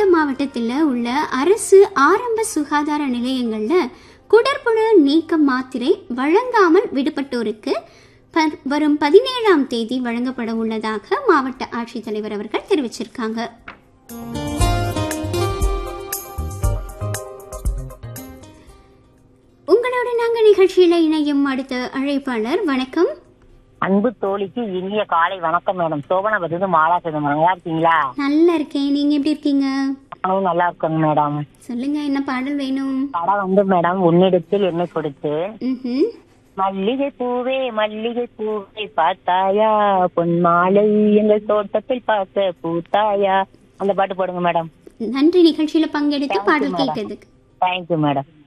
புதுக்கோட்டை மாவட்டத்தில் உள்ள அரசு ஆரம்ப சுகாதார நிலையங்கள்ல குடற்புழு நீக்க மாத்திரை வழங்காமல் விடுபட்டோருக்கு ப- வரும் பதினேழாம் தேதி வழங்கப்பட உள்ளதாக மாவட்ட ஆட்சித்தலைவர் அவர்கள் தெரிவிச்சிருக்காங்க உங்களோட நாங்க நிகழ்ச்சியில இணையும் அடுத்த அழைப்பாளர் வணக்கம் அன்பு தோழிக்கு இனிய காலை வணக்கம் மேடம் சோபனபதி மாலா சிதம்பரம் நல்லா இருக்கீங்களா நல்லா இருக்கேன் நீங்க எப்படி இருக்கீங்க நானும் நல்லா இருக்கேங்க மேடம் சொல்லுங்க என்ன பாடல் வேணும் படம் வந்து மேடம் உன்னிடத்தில் என்னை கொடுத்து ம்ஹும். மல்லிகை பூவே மல்லிகை பூவே பார்த்தாயா பொன் மாலை எங்கள் தோட்டத்தில் பார்த்த பூத்தாயா அந்த பாட்டு போடுங்க மேடம் நன்றி நிகழ்ச்சியில பங்கெடுத்து Thank you, பாடல் madam. கேட்டதுக்கு தேங்க்யூ மேடம்